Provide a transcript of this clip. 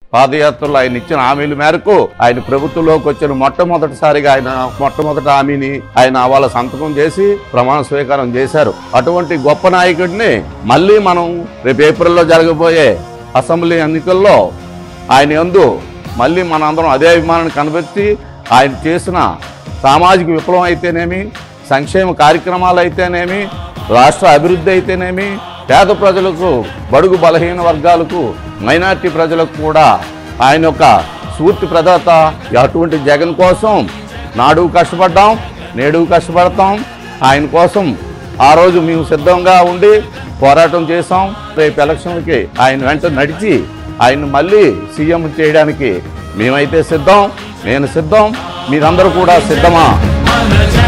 పాదయాత్రలో ఆయన ఇచ్చిన హామీల మేరకు ఆయన ప్రభుత్వంలోకి వచ్చిన మొట్టమొదటిసారిగా ఆయన మొట్టమొదటి హామీని ఆయన వాళ్ళ సంతకం చేసి ప్రమాణ స్వీకారం చేశారు అటువంటి గొప్ప నాయకుడిని మళ్ళీ మనం రేపు ఏప్రిల్లో జరగబోయే అసెంబ్లీ ఎన్నికల్లో ఆయన యందు మళ్ళీ మనందరం అదే అభిమానాన్ని కనబెట్టి ఆయన చేసిన సామాజిక విప్లవం అయితేనేమి సంక్షేమ కార్యక్రమాలు అయితేనేమి రాష్ట్ర అభివృద్ధి అయితేనేమి పేద ప్రజలకు బడుగు బలహీన వర్గాలకు మైనార్టీ ప్రజలకు కూడా ఆయన యొక్క స్ఫూర్తి ప్రదాత అటువంటి జగన్ కోసం నాడు కష్టపడ్డాం నేడు కష్టపడతాం ఆయన కోసం ఆ రోజు మేము సిద్ధంగా ఉండి పోరాటం చేసాం రేపు ఎలక్షన్లకి ఆయన వెంట నడిచి ఆయన మళ్ళీ సీఎం చేయడానికి మేమైతే సిద్ధం నేను సిద్ధం మీరందరూ కూడా సిద్ధమా మన జన